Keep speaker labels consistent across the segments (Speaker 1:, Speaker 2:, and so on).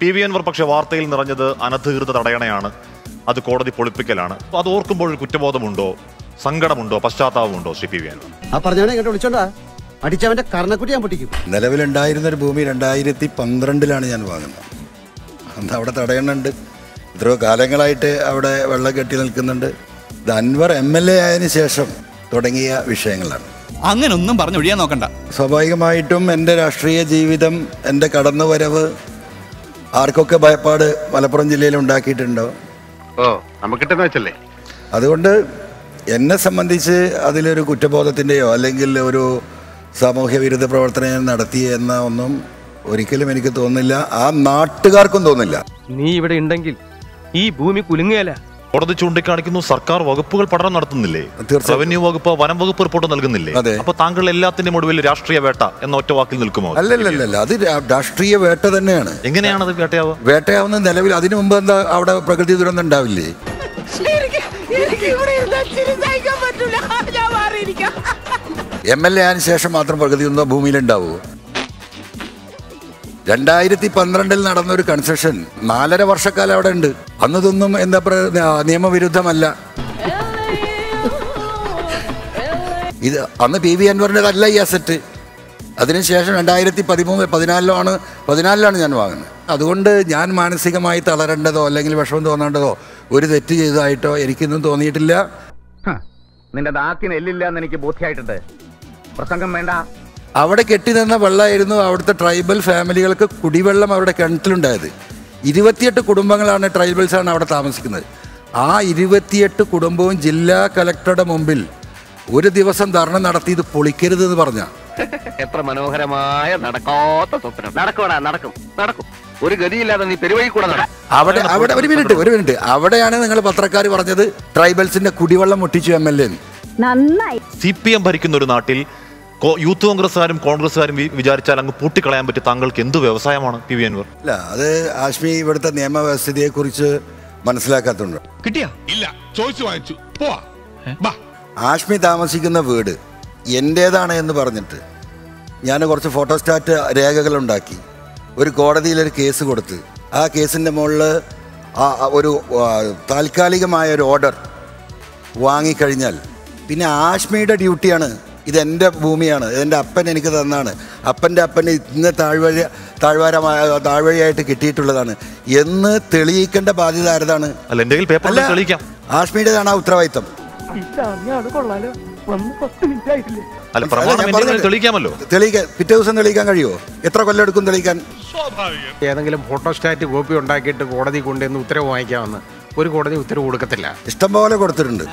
Speaker 1: P V Anwar പക്ഷെ വാർത്തയിൽ നിറഞ്ഞത് അനധികൃത തടയണയാണ് അത് കോടതി പൊളിപ്പിക്കലാണ് അപ്പൊ അത് ഓർക്കുമ്പോൾ ഒരു കുറ്റബോധമുണ്ടോ സങ്കടമുണ്ടോ പശ്ചാത്താപമുണ്ടോ ശ്രീ പി വി അൻവർ
Speaker 2: ആ പറഞ്ഞവനെ ഇങ്ങോട്ട് വിളിച്ചോണ്ടാ അടിച്ചവന്റെ കർണക്കുട്ടി ഞാൻ പൊട്ടിക്കും
Speaker 3: നിലവിലുണ്ടായിരുന്ന ഒരു ഭൂമി രണ്ടായിരത്തി പന്ത്രണ്ടിലാണ് ഞാൻ വാങ്ങുന്നത് അന്ന് അവിടെ തടയണുണ്ട് എത്രയോ കാലങ്ങളായിട്ട് അവിടെ വെള്ളം കെട്ടി നിൽക്കുന്നുണ്ട് ഇത് അൻവർ എം എൽ എ ആയതിനു ശേഷം തുടങ്ങിയ വിഷയങ്ങളാണ്
Speaker 4: അങ്ങനെ ഒന്നും പറഞ്ഞൊഴിയാൻ നോക്കണ്ട
Speaker 3: സ്വാഭാവികമായിട്ടും എൻ്റെ രാഷ്ട്രീയ ജീവിതം എൻ്റെ കടന്നുവരവ് ആർക്കൊക്കെ ഭയപ്പാട് മലപ്പുറം ജില്ലയിൽ ഉണ്ടാക്കിയിട്ടുണ്ടോ
Speaker 5: ഓ നമുക്കിട്ടെന്ന് വെച്ചല്ലേ
Speaker 3: അതുകൊണ്ട് എന്നെ സംബന്ധിച്ച് അതിലൊരു കുറ്റബോധത്തിൻ്റെയോ അല്ലെങ്കിൽ ഒരു സാമൂഹ്യ വിരുദ്ധ പ്രവർത്തനം ഞാൻ നടത്തി എന്ന ഒന്നും ഒരിക്കലും എനിക്ക് തോന്നുന്നില്ല ആ നാട്ടുകാർക്കും തോന്നില്ല
Speaker 6: നീ ഇവിടെ ഉണ്ടെങ്കിൽ ഈ ഭൂമി കുലുങ്ങുകയല്ല
Speaker 1: കോടതി ചൂണ്ടിക്കാണിക്കുന്നു സർക്കാർ വകുപ്പുകൾ പഠനം നടത്തുന്നില്ലേ
Speaker 3: തീർച്ചയായും.
Speaker 1: റവന്യൂ വകുപ്പ് വനം വകുപ്പ് റിപ്പോർട്ട് നൽകുന്നില്ലേ
Speaker 3: അതെ.
Speaker 1: അപ്പൊ താങ്കൾ എല്ലാത്തിന്റെയും ഒടുവിൽ രാഷ്ട്രീയ വേട്ട എന്ന ഒറ്റ വാക്കിൽ നിൽക്കുമോ
Speaker 3: അല്ലല്ലല്ല അത് രാ- രാഷ്ട്രീയ വേട്ട തന്നെയാണ്
Speaker 1: എങ്ങനെയാണ് അത് വേട്ടയാവുക
Speaker 3: വേട്ടയാവുന്ന നിലവിൽ അതിനു മുമ്പ് എന്താ അവിടെ പ്രകൃതി ദുരന്തം ഉണ്ടാവില്ലേ എം എൽ എ ആയതിനു ശേഷം മാത്രം പ്രകൃതി ദുരന്തം ഭൂമിയിൽ ഉണ്ടാവുമോ രണ്ടായിരത്തി പന്ത്രണ്ടിൽ നടന്ന ഒരു കൺസെഷൻ നാലര വർഷക്കാലം അവിടെ ഉണ്ട് അന്നതൊന്നും എന്താ പറയുക നിയമവിരുദ്ധമല്ല ഇത് അന്ന് പി വി അൻവറിൻ്റെതല്ല ഈ അസറ്റ് അതിനുശേഷം രണ്ടായിരത്തി പതിമൂന്ന് പതിനാലിലാണ് പതിനാലിലാണ് ഞാൻ വാങ്ങുന്നത് അതുകൊണ്ട് ഞാൻ മാനസികമായി തളരേണ്ടതോ അല്ലെങ്കിൽ വിഷമം തോന്നേണ്ടതോ ഒരു തെറ്റ് ചെയ്തതായിട്ടോ എനിക്കൊന്നും തോന്നിയിട്ടില്ല
Speaker 5: നിന്റെ ദാത്തിന് എല്ലില്ല എന്ന് എനിക്ക് ബോധ്യമായിട്ടുണ്ട് പ്രസംഗം വേണ്ട
Speaker 3: അവിടെ കെട്ടി നിന്ന വെള്ളമായിരുന്നു അവിടുത്തെ ട്രൈബൽ ഫാമിലികൾക്ക് കുടിവെള്ളം അവരുടെ കിണറ്റിലുണ്ടായത് ഇരുപത്തിയെട്ട് കുടുംബങ്ങളാണ് ട്രൈബൽസാണ് അവിടെ താമസിക്കുന്നത് ആ ഇരുപത്തിയെട്ട് കുടുംബവും ജില്ലാ കലക്ടറുടെ മുമ്പിൽ ഒരു ദിവസം ധർണ നടത്തി ഇത് പൊളിക്കരുത് എന്ന് പറഞ്ഞ
Speaker 5: എത്ര മനോഹരമായ നടക്കാത്ത സ്വപ്നം നടക്കോടാ നടക്കും നടക്കും ഒരു ഗതിയില്ലാതെ നീ പെരുവഴി കൂടെ നട
Speaker 3: അവിടെ അവിടെ ഒരു മിനിറ്റ് ഒരു മിനിറ്റ് അവിടെയാണ് നിങ്ങൾ പത്രക്കാർ പറഞ്ഞത് ട്രൈബൽസിന്റെ കുടിവെള്ളം മുട്ടിച്ചു എം എൽ എ
Speaker 7: നന്നായി
Speaker 1: സി പി എം ഭരിക്കുന്ന ഒരു നാട്ടിൽ കോ- യൂത്ത് കോൺഗ്രസ്സുകാരും കോൺഗ്രസ്സുകാരും വി- വിചാരിച്ചാൽ അങ്ങ് പൂട്ടിക്കളയാൻ പറ്റി താങ്കൾക്ക് എന്ത് വ്യവസായമാണ് പി വി അൻവർ
Speaker 3: അല്ല അത് ആശ്മി ഇവിടുത്തെ നിയമവ്യവസ്ഥിതിയെ കുറിച്ച് മനസ്സിലാക്കാത്തുണ്ട്
Speaker 4: കിട്ടിയാ
Speaker 8: ഇല്ല ചോദിച്ചു വാങ്ങിച്ചു പോവാ ബാ
Speaker 3: ആഷ്മി താമസിക്കുന്ന വീട് എൻ്റേതാണ് എന്ന് പറഞ്ഞിട്ട് ഞാൻ കുറച്ച് ഫോട്ടോസ്റ്റാറ്റ് രേഖകളുണ്ടാക്കി ഒരു കോടതിയിലൊരു കേസ് കൊടുത്ത് ആ കേസിൻ്റെ മുകളിൽ ആ ആ ഒരു ആ, താൽക്കാലികമായ ഒരു ഓർഡർ വാങ്ങിക്കഴിഞ്ഞാൽ പിന്നെ ആഷ്മിയുടെ ഡ്യൂട്ടിയാണ് ഇത് എൻ്റെ ഭൂമിയാണ് ഇതെൻ്റെ അപ്പൻ എനിക്ക് തന്നാണ് അപ്പൻ്റെ അപ്പന് ഇന്ന് താഴ്വഴി താഴ്വാരമായ താഴ്വഴിയായിട്ട് കിട്ടിയിട്ടുള്ളതാണ് എന്ന് തെളിയിക്കേണ്ട ബാധ്യത ആരതാണ്
Speaker 1: അല്ല എന്റെ കയ്യിൽ പേപ്പറിൽ
Speaker 3: അല്ല
Speaker 1: തെളിയിക്കാം
Speaker 3: ആഷ്മിയുടേതാണ് ആ ഉത്തരവാദിത്തം
Speaker 1: അല്ല പ്രമാണം
Speaker 3: ഞാൻ
Speaker 1: എന്റെ കയ്യിൽ
Speaker 3: പറഞ്ഞത്.
Speaker 1: തെളിയിക്കാമല്ലോ
Speaker 3: തെളിയിക്കാൻ പിറ്റേ ദിവസം തെളിയിക്കാൻ കഴിയുമോ എത്ര കൊല്ലം എടുക്കും തെളിയിക്കാൻ
Speaker 8: സ്വാഭാവികം
Speaker 6: ഏതെങ്കിലും ഫോട്ടോസ്റ്റാറ്റ് കോപ്പി ഉണ്ടാക്കിയിട്ട് കോടതി കൊണ്ടുവന്ന് ഉത്തരവ് വാങ്ങിക്കാമെന്ന് ഒരു കോടതി ഉത്തരവ് കൊടുക്കത്തില്ല
Speaker 3: ഇഷ്ടം പോലെ കൊടുത്തിട്ടുണ്ട്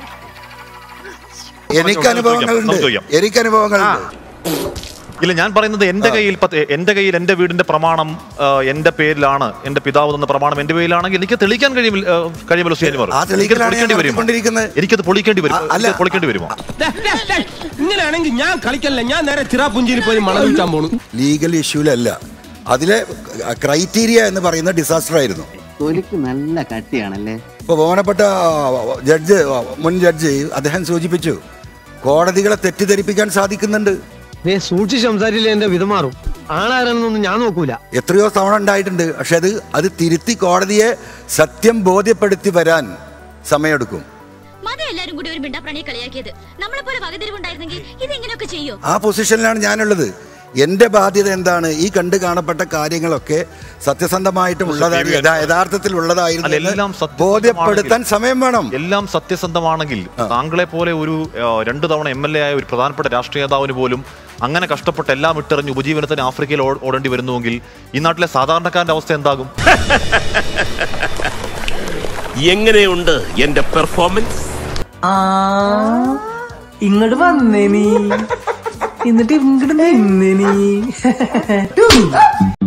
Speaker 3: എനിക്ക് അനുഭവങ്ങളുണ്ട്
Speaker 1: നമുക്ക് ചോദിക്കാം.
Speaker 3: എനിക്ക് അനുഭവങ്ങളുണ്ട്
Speaker 1: ഇല്ല ഞാൻ പറയുന്നത് എന്റെ കയ്യിൽ പത്ത്- എന്റെ കയ്യിൽ എന്റെ വീടിന്റെ പ്രമാണം ആ, എന്റെ പേരിലാണ് എന്റെ പിതാവ് തന്ന പ്രമാണം എന്റെ പേരിലാണെങ്കിൽ എനിക്ക് തെളിയിക്കാൻ കഴിയുമില്ല ആ, കഴിയുമല്ലോ ശ്രീ അൻവർ.
Speaker 3: ആ
Speaker 1: എനിക്കത്
Speaker 3: തെളിയിക്കലാണ്
Speaker 1: പൊളിക്കേണ്ടി
Speaker 3: ഞാൻ
Speaker 1: വരുമോ
Speaker 3: നടത്തിക്കൊണ്ടിരിക്കുന്നത്.
Speaker 1: എനിക്കത് പൊളിക്കേണ്ടി വരും
Speaker 3: ആ, അല്ല.
Speaker 1: എനിക്കത് പൊളിക്കേണ്ടി വരുമോ
Speaker 6: ഇങ്ങനെയാണെങ്കിൽ ഞാൻ കളിക്കല്ല ഞാൻ നേരെ ചിറാപുഞ്ചിയിൽ പോയി മണം വിൽക്കാൻ പോണു
Speaker 3: ലീഗൽ ഇഷ്യൂലല്ല അതിലെ ക്രൈറ്റീരിയ എന്ന് പറയുന്ന ഡിസാസ്റ്റർ ആയിരുന്നു
Speaker 2: തൊലിക്ക് നല്ല കട്ടിയാണല്ലേ
Speaker 3: ഇപ്പോൾ ബഹുമാനപ്പെട്ട ജഡ്ജ് മുൻ ജഡ്ജ് അദ്ദേഹം സൂചിപ്പിച്ചു കോടതികളെ തെറ്റിദ്ധരിപ്പിക്കാൻ സാധിക്കുന്നുണ്ട്
Speaker 6: നീ സൂക്ഷിച്ച് സംസാരിച്ചില്ല എന്റെ വിധമാറും ആളാരാണെന്നൊന്നും ഞാൻ നോക്കൂല
Speaker 3: എത്രയോ തവണ ഉണ്ടായിട്ടുണ്ട് പക്ഷെ അത് അത് തിരുത്തി കോടതിയെ സത്യം ബോധ്യപ്പെടുത്തി വരാൻ സമയമെടുക്കും
Speaker 7: മതം എല്ലാരും കൂടി ഒരു മിണ്ടാപ്രാണിയെ കളിയാക്കിയത് നമ്മളെ പോലെ വകതിരിവുണ്ടായിരുന്നെങ്കിൽ ഇതെങ്ങനെയൊക്കെ ചെയ്യോ
Speaker 3: ആ പൊസിഷനിലാണ് ഞാനുള്ളത് എൻ്റെ ബാധ്യത എന്താണ് ഈ കണ്ടു കാണപ്പെട്ട കാര്യങ്ങളൊക്കെ സത്യസന്ധമായിട്ടും ഉള്ളതാണ് യഥാ- യഥാർത്ഥത്തിൽ ഉള്ളതായിരുന്നു
Speaker 1: അല്ല,
Speaker 3: എന്ന്
Speaker 1: എല്ലാം സത്യസന്ധമാണെങ്കിൽ-
Speaker 3: ബോധ്യപ്പെടുത്താൻ സമയം വേണം
Speaker 1: എല്ലാം സത്യസന്ധമാണെങ്കിൽ താങ്കളെ പോലെ ഒരു ആ, രണ്ടു തവണ എം എൽ എ ആയ ഒരു പ്രധാനപ്പെട്ട രാഷ്ട്രീയ നേതാവിന് പോലും അങ്ങനെ കഷ്ടപ്പെട്ട് എല്ലാം ഇട്ടെറിഞ്ഞ് ഉപജീവനത്തിന് ആഫ്രിക്കയിൽ ഓ- ഓടേണ്ടി വരുന്നുവെങ്കിൽ ഈ നാട്ടിലെ സാധാരണക്കാരന്റെ അവസ്ഥ എന്താകും
Speaker 8: എങ്ങനെയുണ്ട് എന്റെ പെർഫോമൻസ്
Speaker 9: ഇങ്ങോട്ട് വന്നേ നീ എന്നിട്ട് ഇങ്ങോട്ട് നിന്നേ നീ